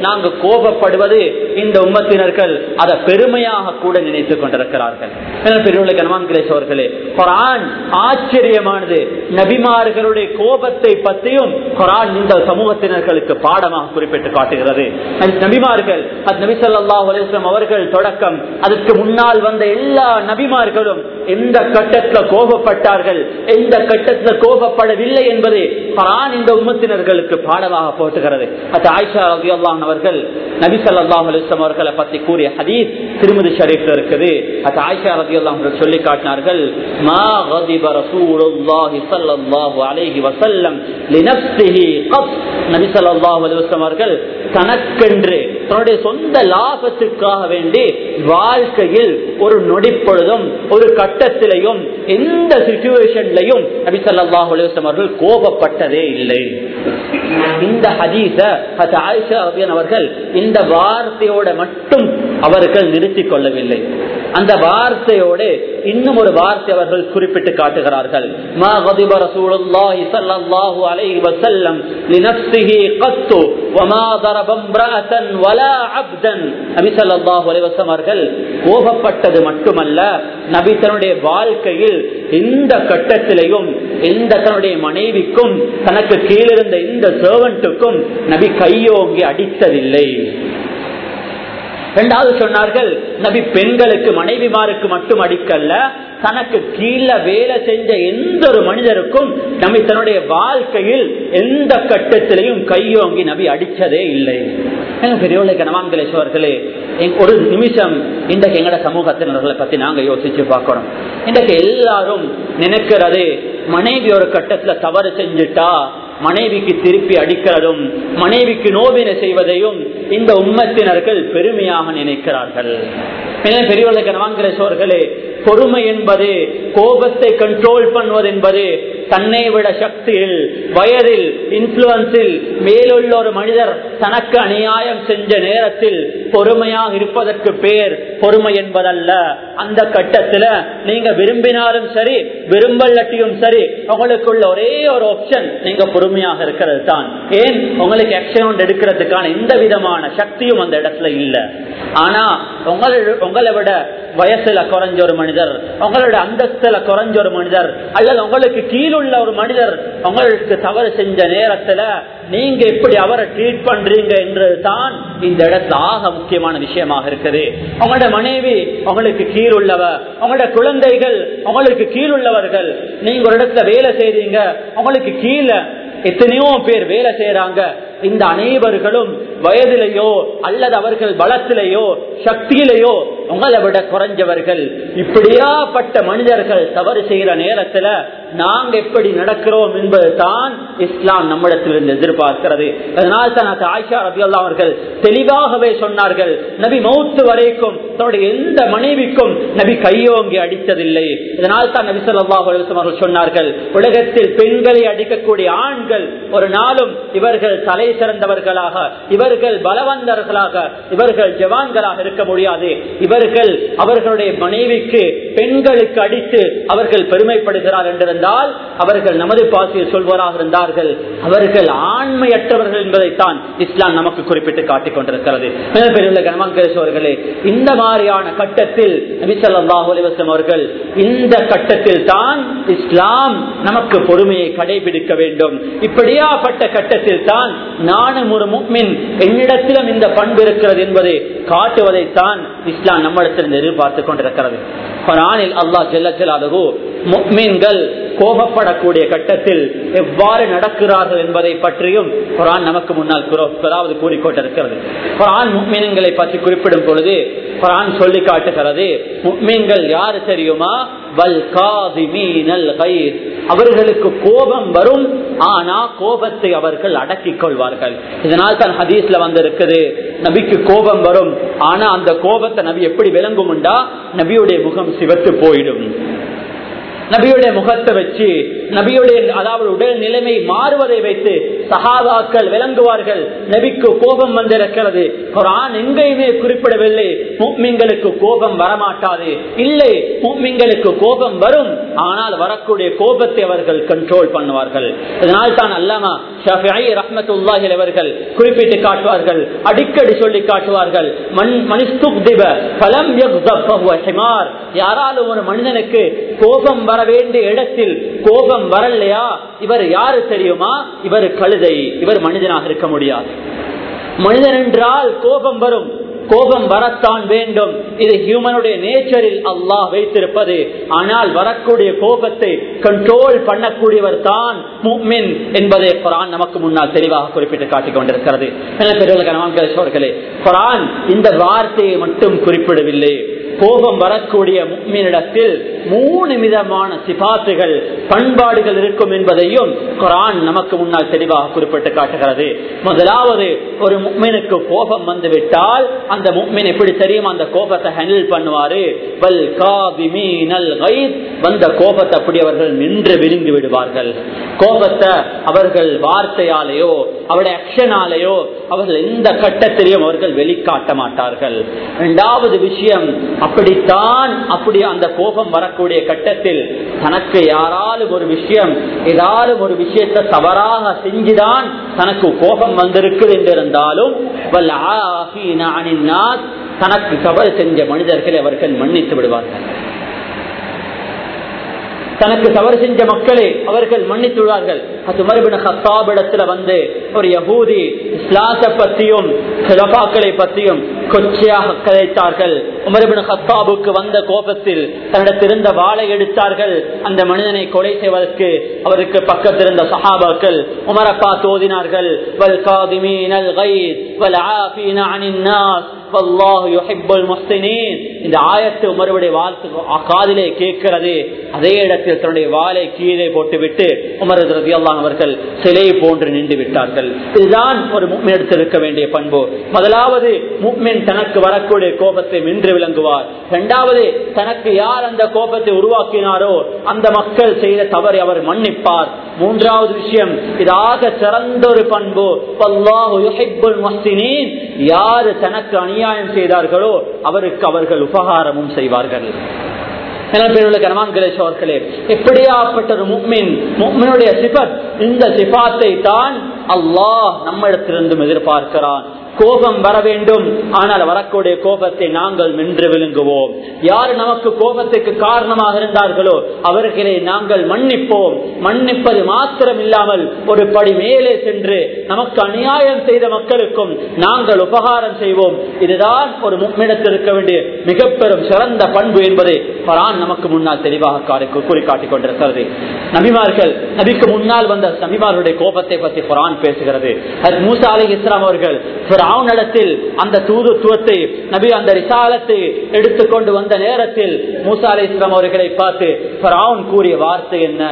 நாங்க கோபப்படுவது இந்த உம்மத்தினர்கள் அதை பெருமையாக கூட நினைத்துக் கொண்டிருக்கிறார்கள் பெருமை கனவான்களே குரான் ஆச்சரியமானது நபிமார்களுடைய கோபத்தை பற்றியும் குரான் இந்த சமூகத்தினர்களுக்கு பாடமாக குறிப்பிட்டு காட்டுகிறது நபிமார்கள் நபி சொல்லாஹ் அலிஸ்லாம் அவர்கள் தொடக்கம் அதற்கு முன்னால் வந்த எல்லா நபிமார்களும் எந்த கட்டத்தில் கோபப்பட்டார்கள் எந்த கட்டத்தில் கோபப்படவில்லை என்பதை குரான் இந்த உம்மத்தினர்களுக்கு பாடமாக போட்டுகிறது அது ஆயிஷா ரவி அவர்கள் நபி சல்லாஹ் அலிஸ்லாம் அவர்களை பற்றி கூறிய ஹதீஸ் திருமதி ஷரீஃப்ல இருக்குது அது ஆயிஷா ரவி அவர்கள் சொல்லி காட்டினார்கள் மா غضب رسول الله صلى الله عليه وسلم لنفسه قط நபி ஸல்லல்லாஹு அலைஹி வஸல்லம் அவர்கள் தனக்கென்று தன்னுடைய சொந்த லாபத்துக்காக வேண்டி வாழ்க்கையில் ஒரு நொடிப்பொழுதும் ஒரு கட்டத்திலையும் எந்த சிச்சுவேஷன்லையும் நபி ஸல்லல்லாஹு அலைஹி வஸல்லம் அவர்கள் கோபப்பட்டதே இல்லை இந்த ஹதீஸ ஆயிஷா ரபியன் அவர்கள் இந்த வார்த்தையோட மட்டும் அவர்கள் நிறுத்திக் கொள்ளவில்லை அந்த வார்த்தையோடு இன்னும் ஒரு வார்த்தை அவர்கள் குறிப்பிட்டு காட்டுகிறார்கள் மா غضب رسول الله صلى الله عليه وسلم لنفسه قط وما ضرب امرأة ولا عبدا நபி ஸல்லல்லாஹு அலைஹி வஸல்லம் அவர்கள் கோபப்பட்டது மட்டுமல்ல நபி தன்னுடைய வாழ்க்கையில் எந்த கட்டத்திலையும் எந்த தன்னுடைய மனைவிக்கும் தனக்கு கீழிருந்த இந்த சர்வன்ட்டுக்கும் நபி கையோங்கி அடித்ததில்லை இரண்டாவது சொன்னார்கள் நபி பெண்களுக்கு மனைவிமாருக்கு மட்டும் அடிக்கல்ல தனக்கு கீழே வேலை செஞ்ச எந்த ஒரு மனிதருக்கும் நபி தன்னுடைய வாழ்க்கையில் எந்த கட்டத்திலையும் கையோங்கி நபி அடிச்சதே இல்லை பெரியவளை கனவான்களேஸ்வர்களே ஒரு நிமிஷம் இன்றைக்கு எங்கட சமூகத்தினர்களை பத்தி நாங்க யோசிச்சு பார்க்கணும் இன்றைக்கு எல்லாரும் நினைக்கிறது மனைவி ஒரு கட்டத்துல தவறு செஞ்சுட்டா மனைவிக்கு திருப்பி அடிக்கிறதும் மனைவிக்கு நோவினை செய்வதையும் இந்த உம்மத்தினர்கள் பெருமையாக நினைக்கிறார்கள் பெரியவர்களுக்கு கனவான்களே பொறுமை என்பது கோபத்தை கண்ட்ரோல் பண்ணுவது என்பது தன்னை விட சக்தியில் வயதில் இன்ஃபுளுன்ஸில் மேலுள்ள ஒரு மனிதர் தனக்கு அநியாயம் செஞ்ச நேரத்தில் பொறுமையாக இருப்பதற்கு பேர் பொறுமை என்பதல்ல அந்த கட்டத்துல நீங்க விரும்பினாலும் சரி விரும்பலட்டியும் சரி உங்களுக்குள்ள ஒரே ஒரு ஆப்ஷன் நீங்க பொறுமையாக இருக்கிறது தான் ஏன் உங்களுக்கு ஆக்ஷன் எடுக்கிறதுக்கான எந்த விதமான சக்தியும் அந்த இடத்துல இல்ல ஆனா உங்களை உங்களை விட வயசுல குறைஞ்ச ஒரு மனிதர் உங்களோட அந்தஸ்துல குறைஞ்ச ஒரு மனிதர் அல்லது உங்களுக்கு கீழுள்ள ஒரு மனிதர் உங்களுக்கு தவறு செஞ்ச நேரத்துல நீங்க எப்படி அவரை ட்ரீட் பண்றீங்க என்றது தான் இந்த இடத்துல ஆக முக்கியமான விஷயமாக இருக்குது உங்களோட மனைவி உங்களுக்கு கீழுள்ளவ உங்களோட குழந்தைகள் உங்களுக்கு கீழுள்ளவர்கள் நீங்க ஒரு இடத்துல வேலை செய்றீங்க உங்களுக்கு கீழே எத்தனையோ பேர் வேலை செய்யறாங்க இந்த அனைவர்களும் வயதிலேயோ அல்லது அவர்கள் பலத்திலேயோ சக்தியிலேயோ உங்களை விட குறைஞ்சவர்கள் இப்படியாப்பட்ட மனிதர்கள் தவறு செய்யற நேரத்துல நாங்க எப்படி நடக்கிறோம் என்பது தான் இஸ்லாம் நம்மிடத்திலிருந்து எதிர்பார்க்கிறது அதனால் தான் ஆயிஷா ரபி அவர்கள் தெளிவாகவே சொன்னார்கள் நபி மௌத்து வரைக்கும் தன்னுடைய எந்த மனைவிக்கும் நபி கையோங்கி அடித்ததில்லை இதனால் தான் நபி சொல்லாஹ் அவர்கள் சொன்னார்கள் உலகத்தில் பெண்களை அடிக்கக்கூடிய ஆண்கள் ஒரு நாளும் இவர்கள் தலை சிறந்தவர்களாக இவர்கள் பலவந்தர்களாக இவர்கள் ஜவான்களாக இருக்க முடியாது இவர்கள் அவர்களுடைய மனைவிக்கு பெண்களுக்கு அடித்து அவர்கள் பெருமைப்படுகிறார் என்றிருந்தால் அவர்கள் நமது பாசியில் சொல்வராக இருந்தார்கள் அவர்கள் ஆண்மையற்றவர்கள் என்பதைத்தான் இஸ்லாம் நமக்கு குறிப்பிட்டு காட்டிக் கொண்டிருக்கிறது கனமாங்கேஸ்வர்களே இந்த மாதிரியான கட்டத்தில் நபிசல்லாஹு அலிவசம் அவர்கள் இந்த கட்டத்தில் தான் இஸ்லாம் நமக்கு பொறுமையை கடைபிடிக்க வேண்டும் இப்படியாப்பட்ட கட்டத்தில் தான் நானும் ஒரு முக்மின் என்னிடத்திலும் இந்த பண்பு இருக்கிறது என்பதை காட்டுவதைத்தான் இஸ்லாம் நம்மிடத்தில் எதிர்பார்த்துக் கொண்டிருக்கிறது குரானில் அல்லாஹ் ஜெல்ல ஜலாலுகு முக்மீன்கள் கோபப்படக்கூடிய கட்டத்தில் எவ்வாறு நடக்கிறார்கள் என்பதை பற்றியும் குரான் நமக்கு முன்னால் அதாவது கூறிக்கொண்டிருக்கிறது குரான் முக்மீன்களை பற்றி குறிப்பிடும் பொழுது குரான் சொல்லி காட்டுகிறது முக்மீன்கள் யாரு தெரியுமா அவர்களுக்கு கோபம் வரும் ஆனா கோபத்தை அவர்கள் அடக்கிக் கொள்வார்கள் இதனால் தான் ஹதீஸ்ல வந்திருக்குது நபிக்கு கோபம் வரும் ஆனா அந்த கோபத்தை நபி எப்படி விளங்கும்டா நபியுடைய முகம் சிவத்து போயிடும் நபியுடைய முகத்தை வச்சு நபியுடைய அதாவது உடல் நிலைமை மாறுவதை வைத்து சஹாபாக்கள் விளங்குவார்கள் நபிக்கு கோபம் வந்திருக்கிறது குரான் எங்கேயுமே குறிப்பிடவில்லை முக்மிங்களுக்கு கோபம் வரமாட்டாது இல்லை முக்மிங்களுக்கு கோபம் வரும் ஆனால் வரக்கூடிய கோபத்தை அவர்கள் கண்ட்ரோல் பண்ணுவார்கள் இதனால் தான் அல்லாமா ஷாஃபிஐ ரஹ்மத்துல்லாஹி அவர்கள் குறிப்பிட்டு காட்டுவார்கள் அடிக்கடி சொல்லி காட்டுவார்கள் மண் மனிஸ்துக்திப பலம் யக்தப் ஃபஹுவ ஹிமார் யாராலும் ஒரு மனிதனுக்கு கோபம் வர வேண்டிய இடத்தில் கோபம் வரலையா இவர் யாரு தெரியுமா இவர் கழுதை இவர் மனிதனாக இருக்க முடியாது மனிதன் என்றால் கோபம் வரும் கோபம் வரத்தான் வேண்டும் இது ஹியூமனுடைய நேச்சரில் அல்லாஹ் வைத்திருப்பது ஆனால் வரக்கூடிய கோபத்தை கண்ட்ரோல் பண்ணக்கூடியவர் தான் முக்மின் என்பதை குரான் நமக்கு முன்னால் தெளிவாக குறிப்பிட்டு காட்டிக் கொண்டிருக்கிறது பெரியவர்களே குரான் இந்த வார்த்தையை மட்டும் குறிப்பிடவில்லை கோபம் வரக்கூடிய முக்மீனிடத்தில் மூணு விதமான சிபாத்துகள் பண்பாடுகள் இருக்கும் என்பதையும் குரான் நமக்கு முன்னால் தெளிவாக குறிப்பிட்டு காட்டுகிறது முதலாவது ஒரு முக்மீனுக்கு கோபம் வந்துவிட்டால் அந்த முக்மீன் எப்படி தெரியும் அந்த கோபத்தை ஹேண்டில் பண்ணுவாரு வல் காபிமீனல் கைத் வந்த கோபத்தை அப்படி அவர்கள் நின்று விழுங்கி விடுவார்கள் கோபத்தை அவர்கள் வார்த்தையாலேயோ அவருடைய ஆக்ஷனாலேயோ அவர்கள் எந்த கட்டத்திலையும் அவர்கள் வெளிக்காட்ட மாட்டார்கள் இரண்டாவது விஷயம் அப்படித்தான் அப்படி அந்த கோபம் வரக்கூடிய கட்டத்தில் தனக்கு யாராலும் ஒரு விஷயம் ஏதாலும் ஒரு விஷயத்தை தவறாக செஞ்சுதான் தனக்கு கோபம் வந்திருக்குது என்றிருந்தாலும் தனக்கு தவறு செஞ்ச மனிதர்களை அவர்கள் மன்னித்து விடுவார்கள் தனக்கு தவறு செஞ்ச மக்களே அவர்கள் மன்னித்துள்ளார்கள் அது மறுபின ஹத்தாபிடத்துல வந்து ஒரு யகூதி இஸ்லாத்தை பத்தியும் சிலபாக்களை பத்தியும் கொச்சையாக கதைத்தார்கள் உமர்பின் ஹத்தாபுக்கு வந்த கோபத்தில் தன்னிடத்திருந்த வாளை எடுத்தார்கள் அந்த மனிதனை கொலை செய்வதற்கு அவருக்கு பக்கத்தில் இருந்த சஹாபாக்கள் உமரப்பா தோதினார்கள் வல் காதிமீனல் கைத் வல் ஆஃபீன அனின் நாஸ் இந்த ஆயத்து உமருடைய வாழ்த்து காதிலே கேட்கிறது அதே இடத்தில் தன்னுடைய வாளை கீழே போட்டுவிட்டு உமரது ரதியல்லான் அவர்கள் சிலை போன்று நின்று விட்டார்கள் இதுதான் ஒரு முக்மின் இருக்க வேண்டிய பண்பு முதலாவது முக்மின் தனக்கு வரக்கூடிய கோபத்தை மின்று விளங்குவார் இரண்டாவது தனக்கு யார் அந்த கோபத்தை உருவாக்கினாரோ அந்த மக்கள் செய்த தவறை அவர் மன்னிப்பார் மூன்றாவது விஷயம் இதாக சிறந்த ஒரு பண்பு யாரு தனக்கு அநியாயம் செய்தார்களோ அவருக்கு அவர்கள் உபகாரமும் செய்வார்கள் அவர்களே எப்படியாப்பட்ட ஒரு முக்மின் முக்மினுடைய சிபத் இந்த சிபாத்தை தான் அல்லாஹ் நம்மிடத்திலிருந்தும் எதிர்பார்க்கிறான் கோபம் வர வேண்டும் ஆனால் வரக்கூடிய கோபத்தை நாங்கள் மென்று விழுங்குவோம் யார் நமக்கு கோபத்துக்கு காரணமாக இருந்தார்களோ அவர்களை நாங்கள் மன்னிப்போம் மன்னிப்பது மாத்திரம் இல்லாமல் ஒரு படி மேலே சென்று நமக்கு அநியாயம் செய்த மக்களுக்கும் நாங்கள் உபகாரம் செய்வோம் இதுதான் ஒரு மும்மிடத்தில் இருக்க வேண்டிய மிக பெரும் சிறந்த பண்பு என்பதை பரான் நமக்கு முன்னால் தெளிவாக கூறி காட்டிக் கொண்டிருக்கிறது நபிமார்கள் நபிக்கு முன்னால் வந்த நபிமார்களுடைய கோபத்தை பற்றி குரான் பேசுகிறது அது மூசா அலி இஸ்லாம் அவர்கள் இடத்தில் அந்த தூதுத்துவத்தை நபி அந்த ரிசாலத்தை எடுத்துக்கொண்டு வந்த நேரத்தில் மூசா அலி இஸ்லாம் அவர்களை பார்த்து பரான் கூறிய வார்த்தை என்ன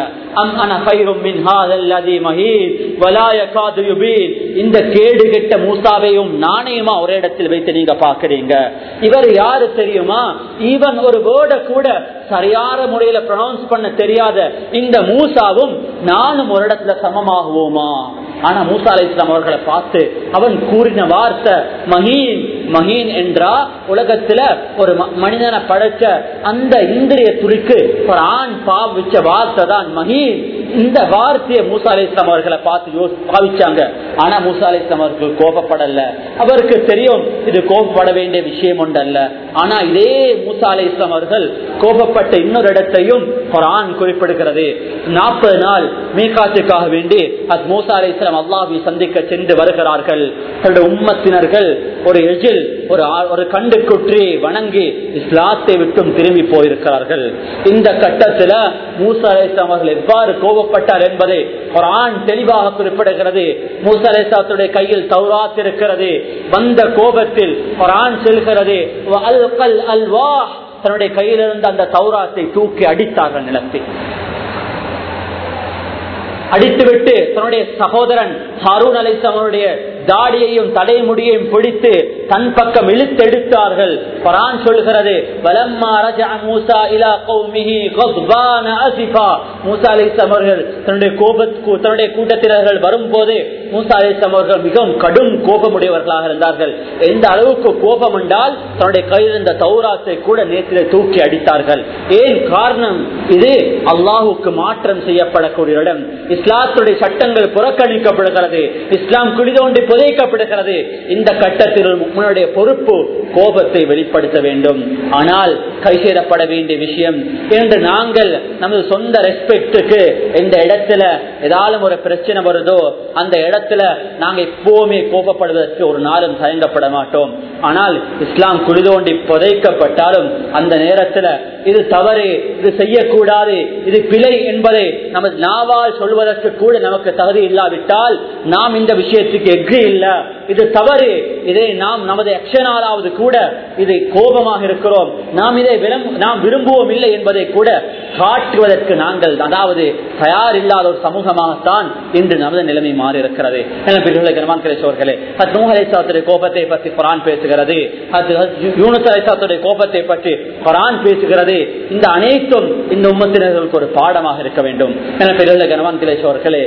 இந்த கேடு கெட்ட மூசாவையும் நாணயமா ஒரு இடத்தில் வைத்து நீங்க பாக்குறீங்க இவர் யாரு தெரியுமா ஈவன் ஒரு வேர்டை கூட சரியான முறையில ப்ரொனவுன்ஸ் பண்ண தெரியாத இந்த மூசாவும் நானும் ஒரு இடத்துல சமமாகுவோமா ஆனா மூசா அலி இஸ்லாம் அவர்களை பார்த்து அவன் கூறின வார்த்தை மஹீன் மஹீன் என்றா உலகத்துல ஒரு மனிதனை படைச்ச அந்த இந்திரிய துறிக்கு ஒரு ஆண் பாவிச்ச வார்த்தை தான் மஹீன் இந்த வார்த்தையை மூசா அலி இஸ்லாம் அவர்களை பார்த்து பாவிச்சாங்க ஆனா மூசா அலி இஸ்லாம் அவர்கள் கோபப்படல அவருக்கு தெரியும் இது கோபப்பட வேண்டிய விஷயம் ஒன்றல்ல ஆனா இதே மூசா அலி இஸ்லாம் அவர்கள் கோபப்பட்ட இன்னொரு இடத்தையும் குரான் குறிப்பிடுகிறது நாற்பது நாள் மீகாத்துக்காக வேண்டி அது மூசா அலி இஸ்லாம் அல்லாவை சந்திக்க சென்று வருகிறார்கள் தன்னுடைய உம்மத்தினர்கள் ஒரு எஜில் ஒரு ஒரு கண்டு குற்றி வணங்கி இஸ்லாத்தை விட்டும் திரும்பி போயிருக்கிறார்கள் இந்த கட்டத்தில் மூசா அலி இஸ்லாம் அவர்கள் எவ்வாறு கோபப்பட்டார் என்பதை ஒரு ஆண் தெளிவாக குறிப்பிடுகிறது மூசா அலி இஸ்லாத்துடைய கையில் தௌராத் இருக்கிறது வந்த கோபத்தில் ஒரு ஆண் செல்கிறது அல்வா தன்னுடைய கையிலிருந்து அந்த தௌராத்தை தூக்கி அடித்தார்கள் நிலத்தில் அடித்துவிட்டு தன்னுடைய சகோதரன் ஹாரூன் அலிஸ்லாமனுடைய தாடியையும் தலைமுடியையும் பிடித்து தன் பக்கம் இழுத்தெடுத்தார்கள் பரான் சொல்கிறது வலம்மா ரஜா மூசா இலா கௌமிஹி கத்பான அசிஃபா மூசா அலைஹிஸ்ஸலாம் அவர்கள் தன்னுடைய கோப தன்னுடைய கூட்டத்தினர்கள் வரும்போது மூசா அலைஹிஸ்ஸலாம் அவர்கள் மிகவும் கடும் கோபமுடையவர்களாக இருந்தார்கள் எந்த அளவுக்கு கோபம் என்றால் தன்னுடைய கையில் இருந்த தௌராத்தை கூட நேற்றிலே தூக்கி அடித்தார்கள் ஏன் காரணம் இது அல்லாஹுக்கு மாற்றம் செய்யப்படக்கூடிய இடம் இஸ்லாத்துடைய சட்டங்கள் புறக்கணிக்கப்படுகிறது இஸ்லாம் குளிதோண்டி புதைக்கப்படுகிறது இந்த கட்டத்தில் உன்னுடைய பொறுப்பு கோபத்தை வெளிப்படுத்த வேண்டும் ஆனால் கை சேரப்பட வேண்டிய விஷயம் என்று நாங்கள் நமது சொந்த ரெஸ்பெக்டுக்கு இந்த இடத்துல ஏதாலும் ஒரு பிரச்சனை வருதோ அந்த இடத்துல நாங்க எப்பவுமே கோபப்படுவதற்கு ஒரு நாளும் தயங்கப்பட மாட்டோம் ஆனால் இஸ்லாம் குளிதோண்டி புதைக்கப்பட்டாலும் அந்த நேரத்துல இது தவறு இது செய்யக்கூடாது இது பிழை என்பதை நமது நாவால் சொல்வதற்கு கூட நமக்கு தகுதி இல்லாவிட்டால் நாம் இந்த விஷயத்துக்கு எஃகு இல்ல இது தவறு இதை நாம் நமது அக்ஷனாலாவது கூட இது கோபமாக இருக்கிறோம் நாம் இதை நாம் விரும்புவோம் இல்லை என்பதை கூட காட்டுவதற்கு நாங்கள் அதாவது தயார் இல்லாத ஒரு சமூகமாகத்தான் இன்று நமது நிலைமை மாறி இருக்கிறது கிரமான்களே கோபத்தை பற்றி குரான் பேசுகிறது யூனசலேசாத்துடைய கோபத்தை பற்றி குரான் பேசுகிறது இந்த அனைத்தும் இந்த உம்மத்தினர்களுக்கு ஒரு பாடமாக இருக்க வேண்டும் என பெரிய கனவான் கிளேஸ்வர்களே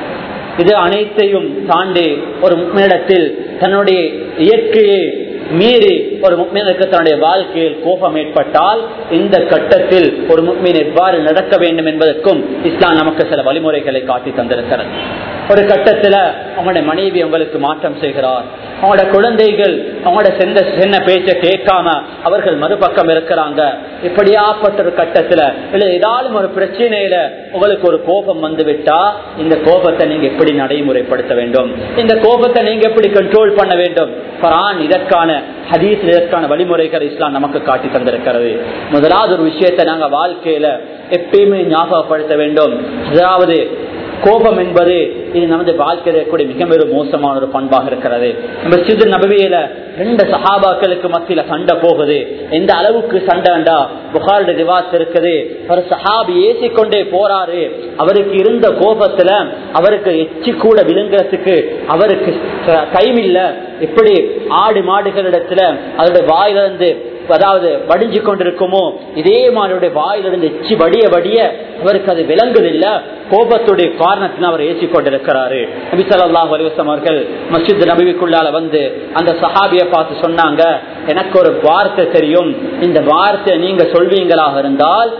இது அனைத்தையும் தாண்டி ஒரு முன்னேடத்தில் தன்னுடைய இயற்கையை மீறி ஒரு முக்மீனுக்கு தன்னுடைய வாழ்க்கையில் கோபம் ஏற்பட்டால் இந்த கட்டத்தில் ஒரு முக்மீன் எவ்வாறு நடக்க வேண்டும் என்பதற்கும் இஸ்லாம் நமக்கு சில வழிமுறைகளை காட்டி தந்திருக்கிறது ஒரு கட்டத்துல அவங்களுடைய மனைவி உங்களுக்கு மாற்றம் செய்கிறார் அவங்களோட குழந்தைகள் அவங்களோட சென்ற சின்ன பேச்ச கேட்காம அவர்கள் மறுபக்கம் இருக்கிறாங்க இப்படியாப்பட்ட ஒரு கட்டத்துல இல்ல ஏதாலும் ஒரு பிரச்சனையில உங்களுக்கு ஒரு கோபம் வந்து விட்டா இந்த கோபத்தை நீங்க எப்படி நடைமுறைப்படுத்த வேண்டும் இந்த கோபத்தை நீங்க எப்படி கண்ட்ரோல் பண்ண வேண்டும் குரான் இதற்கான ஹதீஸ் இதற்கான வழிமுறைகள் இஸ்லாம் நமக்கு காட்டி தந்திருக்கிறது முதலாவது ஒரு விஷயத்தை நாங்க வாழ்க்கையில எப்பயுமே ஞாபகப்படுத்த வேண்டும் அதாவது கோபம் என்பது இது நமது வாழ்க்கையில கூட மிக மிக மோசமான ஒரு பண்பாக இருக்கிறது நம்ம சிறு நபவியில ரெண்டு சஹாபாக்களுக்கு மத்தியில சண்டை போகுது எந்த அளவுக்கு சண்டைண்டா புகாருடைய ரிவாஸ் இருக்குது ஒரு சஹாபி ஏசிக்கொண்டே போறாரு அவருக்கு இருந்த கோபத்துல அவருக்கு எச்சி கூட விழுங்குறதுக்கு அவருக்கு டைம் இல்ல இப்படி ஆடு மாடுகளிடத்துல அதோட வாயிலிருந்து அதாவது வடிஞ்சு கொண்டிருக்குமோ இதே மாதிரியுடைய வாயிலிருந்து எச்சி வடிய வடிய அவருக்கு அது விளங்குதில்ல கோபத்துடைய காரணத்தில் அவர் ஏசி கொண்டிருக்கிறாரு நபி சல்லாஹ் அலிவசம் அவர்கள் மஸ்ஜித் நபிக்குள்ளால வந்து அந்த சஹாபிய பார்த்து சொன்னாங்க எனக்கு ஒரு வார்த்தை தெரியும் இந்த வார்த்தை நீங்க சொல்வீங்களாக இருந்தால்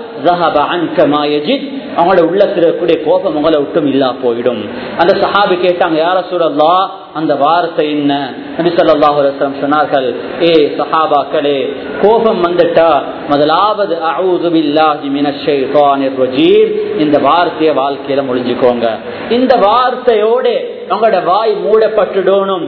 அவங்களோட உள்ளத்தில் இருக்கக்கூடிய கோபம் உங்களை விட்டும் இல்லா போயிடும் அந்த சஹாபி கேட்டாங்க யார சூழல்லா அந்த வார்த்தை என்ன நபி சொல்லாஹு சொன்னார்கள் ஏ சஹாபாக்களே கோபம் வந்துட்டா முதலாவது இந்த வார்த்தைய வாழ்க்கையில முடிஞ்சுக்கோங்க இந்த வார்த்தையோட உங்களோட வாய் மூடப்பட்டுடணும்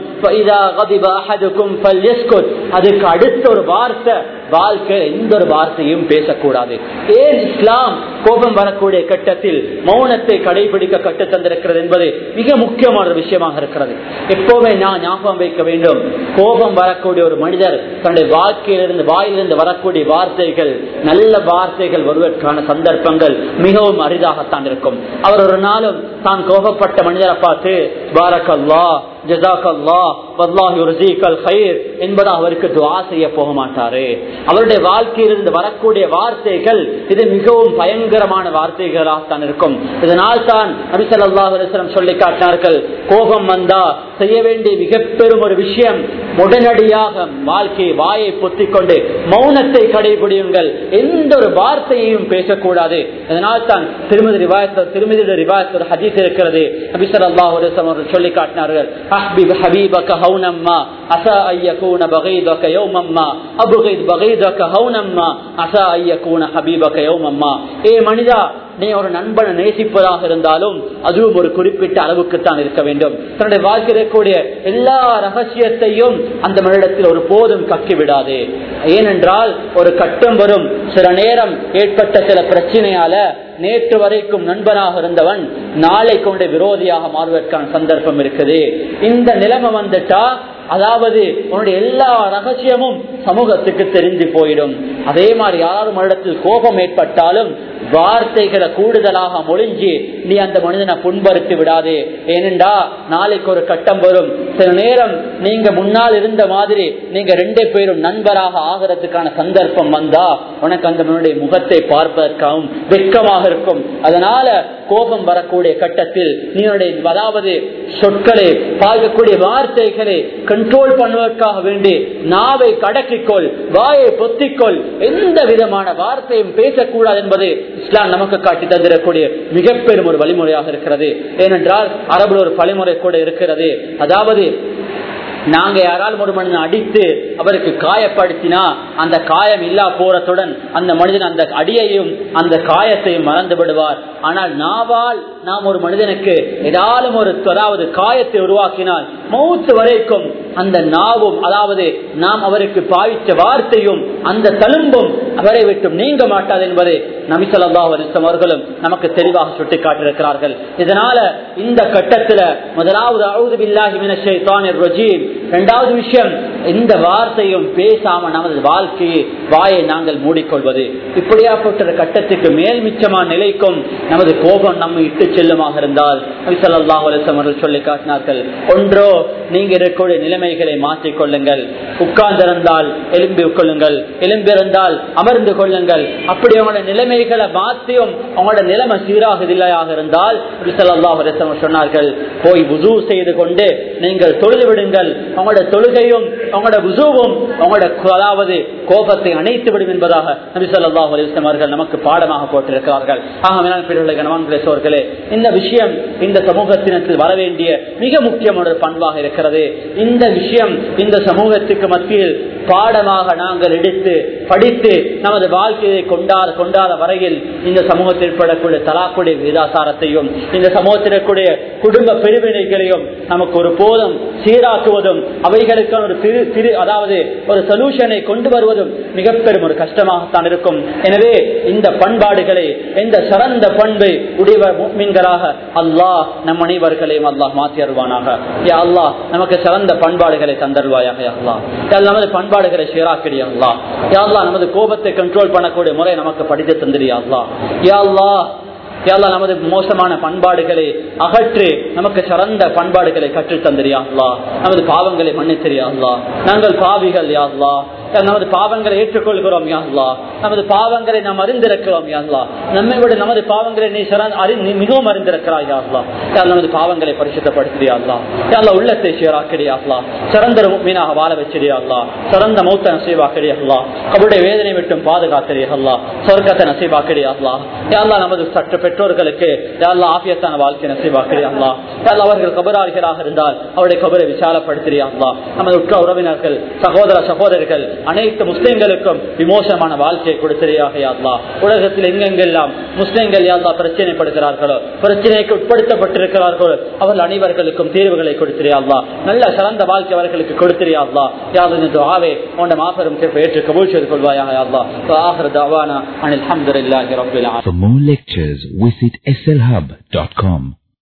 அதுக்கு அடுத்த ஒரு வார்த்தை வாழ்க்கையில் எந்த ஒரு வார்த்தையும் பேசக்கூடாது ஏன் இஸ்லாம் கோபம் வரக்கூடிய கட்டத்தில் மௌனத்தை கடைபிடிக்க கட்டு தந்திருக்கிறது என்பது மிக முக்கியமான ஒரு விஷயமாக இருக்கிறது எப்பவுமே நான் ஞாபகம் வைக்க வேண்டும் கோபம் வரக்கூடிய ஒரு மனிதர் தன்னுடைய வாழ்க்கையிலிருந்து வாயிலிருந்து வரக்கூடிய வார்த்தைகள் நல்ல வார்த்தைகள் வருவதற்கான சந்தர்ப்பங்கள் மிகவும் அரிதாகத்தான் இருக்கும் அவர் ஒரு நாளும் தான் கோபப்பட்ட மனிதரை பார்த்து பாரக்கல்லா என்பதை அவருக்கு துவா செய்ய போக மாட்டாரு அவருடைய வாழ்க்கையிலிருந்து வரக்கூடிய வார்த்தைகள் இது மிகவும் பயங்கரமான வார்த்தைகளாகத்தான் இருக்கும் இதனால் தான் நபிசல்லாஹுலம் சொல்லி காட்டினார்கள் கோபம் வந்தா செய்ய வேண்டிய மிக பெரும் ஒரு விஷயம் உடனடியாக வாழ்க்கை வாயை பொத்திக் கொண்டு மௌனத்தை கடைபிடியுங்கள் எந்த ஒரு வார்த்தையையும் பேசக்கூடாது அதனால் தான் திருமதி ரிவாயத்தில் திருமதி ரிவாயத்தில் ஹதீஸ் இருக்கிறது நபிசல்லாஹ் அவர்கள் சொல்லி காட்டினார்கள் أحبب حبيبك هونا ما عسى أن يكون بغيضك يوما ما أبغض بغيضك هونا ما عسى أن يكون حبيبك يوما ما ஏ மனிதா நீ ஒரு நண்பனை நேசிப்பதாக இருந்தாலும் அதுவும் ஒரு குறிப்பிட்ட அளவுக்கு தான் இருக்க வேண்டும் தன்னுடைய வாழ்க்கையில் இருக்கக்கூடிய எல்லா ரகசியத்தையும் அந்த மனிதத்தில் ஒரு போதும் கக்கி விடாது ஏனென்றால் ஒரு கட்டம் வரும் சில நேரம் ஏற்பட்ட சில பிரச்சனையால நேற்று வரைக்கும் நண்பனாக இருந்தவன் நாளை கொண்டு விரோதியாக மாறுவதற்கான சந்தர்ப்பம் இருக்குது இந்த நிலைமை வந்துட்டா அதாவது உன்னுடைய எல்லா ரகசியமும் சமூகத்துக்கு தெரிஞ்சு போயிடும் அதே மாதிரி யாரும் இடத்தில் கோபம் ஏற்பட்டாலும் வார்த்தைகளை கூடுதலாக மொழிஞ்சி நீ அந்த மனிதனை புண்படுத்தி விடாதே ஏனென்றா நாளைக்கு ஒரு கட்டம் வரும் சில நேரம் நீங்க முன்னால் இருந்த மாதிரி நீங்க ரெண்டே பேரும் நண்பராக ஆகிறதுக்கான சந்தர்ப்பம் வந்தா உனக்கு அந்த மனுடைய முகத்தை பார்ப்பதற்காகவும் வெட்கமாக இருக்கும் அதனால கோபம் வரக்கூடிய கட்டத்தில் நீனுடைய அதாவது சொற்களை பார்க்கக்கூடிய வார்த்தைகளை கண்ட்ரோல் பண்ணுவதற்காக வேண்டி நாவை கடக்கிக்கொள் வாயை பொத்திக்கொள் எந்த விதமான வார்த்தையும் பேசக்கூடாது என்பது இஸ்லாம் நமக்கு காட்டி தந்திரக்கூடிய மிக பெரும் ஒரு வழிமுறையாக இருக்கிறது ஏனென்றால் அரபுல ஒரு பழிமுறை கூட இருக்கிறது அதாவது நாங்க யாராலும் ஒரு மனிதன் அடித்து அவருக்கு காயப்படுத்தினா அந்த காயம் இல்லா போறதுடன் அந்த மனிதன் அந்த அடியையும் அந்த காயத்தையும் மறந்து விடுவார் ஆனால் நாவால் நாம் ஒரு மனிதனுக்கு ஏதாலும் ஒரு அதாவது காயத்தை உருவாக்கினால் மௌத்து வரைக்கும் அந்த நாவும் அதாவது நாம் அவருக்கு பாவித்த வார்த்தையும் அந்த தழும்பும் அவரை விட்டு நீங்க மாட்டாது என்பதை நபிசல்லா அலிஸ்லம் அவர்களும் நமக்கு தெளிவாக சுட்டிக்காட்டியிருக்கிறார்கள் இதனால இந்த கட்டத்துல முதலாவது அவுது பில்லாஹி ரஜீம் இரண்டாவது விஷயம் இந்த வார்த்தையும் பேசாம நமது வாழ்க்கையை வாயை நாங்கள் மூடிக்கொள்வது இப்படியாப்பட்ட கட்டத்துக்கு மேல் மிச்சமான நிலைக்கும் நமது கோபம் நம்மை இட்டு செல்லுமாக இருந்தால் நபிசல்லாஹ் அலிஸ்லம் அவர்கள் சொல்லி காட்டினார்கள் ஒன்றோ நீங்க இருக்கக்கூடிய நிலைமைகளை மாற்றிக் கொள்ளுங்கள் உட்கார்ந்திருந்தால் எலும்பி கொள்ளுங்கள் எலும்பிருந்தால் அமர்ந்து கொள்ளுங்கள் அப்படி உங்களோட நிலைமைகளை மாற்றியும் உங்களோட நிலைமை சீராகதில்லையாக இருந்தால் சொன்னார்கள் போய் புது செய்து கொண்டு நீங்கள் தொழுது விடுங்கள் உங்களோட தொழுகையும் உங்களோட புசுவும் உங்களோட அதாவது கோபத்தை அணைத்து விடும் என்பதாக நபி சொல்லா அலிஸ்லாம் அவர்கள் நமக்கு பாடமாக போட்டிருக்கிறார்கள் ஆக கணவான்களே இந்த விஷயம் இந்த சமூகத்தினத்தில் வர வேண்டிய மிக முக்கியமான ஒரு பண்பாக இருக்கிறது இந்த விஷயம் இந்த சமூகத்துக்கு மத்தியில் பாடமாக நாங்கள் எடுத்து படித்து நமது வாழ்க்கையை கொண்டாட கொண்டாட வரையில் இந்த சமூகத்தில் ஏற்படக்கூடிய தலாக்குடைய விதாசாரத்தையும் இந்த சமூகத்தில் இருக்கக்கூடிய குடும்ப பிரிவினைகளையும் நமக்கு ஒரு போதும் சீராக்குவதும் அவைகளுக்கான ஒரு திரு திரு அதாவது ஒரு சொல்யூஷனை கொண்டு வருவதும் மிக பெரும் ஒரு கஷ்டமாகத்தான் இருக்கும் எனவே இந்த பண்பாடுகளை இந்த சிறந்த பண்பை உடையவர் மீன்களாக அல்லாஹ் நம் அனைவர்களையும் அல்லாஹ் மாற்றி அருவானாக யா அல்லாஹ் நமக்கு சிறந்த பண்பாடுகளை தந்தருவாயாக அல்லாஹ் நமது பண்பாடுகளை சீராக்கிடியா அல்லாஹ் யா அல்லாஹ் நமது கோபத்தை கண்ட்ரோல் பண்ணக்கூடிய முறை நமக்கு படித்து தந்திரியா அல்லாஹ் யா அல்லாஹ் யாழ்லா நமது மோசமான பண்பாடுகளை அகற்று நமக்கு சிறந்த பண்பாடுகளை கற்று தந்திரியா அல்லா நமது பாவங்களை மன்னித்திரியா அல்லா நாங்கள் பாவிகள் யாழ்லா நமது பாவங்களை ஏற்றுக்கொள்கிறோம் யாழ்லா நமது பாவங்களை நாம் அறிந்திருக்கிறோம் யாழ்லா நம்மை விட நமது பாவங்களை நீ அறி நீ மிகவும் அறிந்திருக்கிறாய் யாழ்லா யாழ் நமது பாவங்களை பரிசுத்தப்படுத்தியா அல்லா யாழ்லா உள்ளத்தை சீராக்கிறியா அல்லா சிறந்த மீனாக வாழ வச்சிரியா அல்லா சிறந்த மௌத்த நசீவாக்கிறியா அல்லா அவருடைய வேதனை விட்டும் பாதுகாத்திரியா அல்லா சொர்க்கத்தை நசீவாக்கிறியா அல்லா யாழ்லா நமது சற்று பெற்றோர்களுக்கு யாழ்லா ஆபியத்தான வாழ்க்கை நசீவாக்கிறியா அல்லா யாழ்லா அவர்கள் கபராளிகளாக இருந்தால் அவருடைய கபரை விசாலப்படுத்தியா அல்லா நமது உற்ற உறவினர்கள் சகோதர சகோதரர்கள் அனைத்து முஸ்லிம்களுக்கும் விமோசமான வாழ்க்கையை கொடுத்திரியாக யாழ்லா உலகத்தில் எங்கெங்கெல்லாம் முஸ்லிம்கள் யாழ்லா பிரச்சனைப்படுகிறார்களோ பிரச்சனைக்கு உட்படுத்தப்பட்டிருக்கிறார்களோ அவர்கள் அனைவர்களுக்கும் தீர்வுகளை கொடுத்திரியாள்லா நல்ல சிறந்த வாழ்க்கை அவர்களுக்கு கொடுத்திரியாள்லா யாவது துஆவே உன்ன மாபெரும் கிருப்பை ஏற்று கபூல் செய்து கொள்வாயாக யாழ்லா ஆஹிர் தவானா அனில் அல்ஹம்துலில்லாஹி ரப்பில் ஆலமீன் For more lectures, visit slhub.com.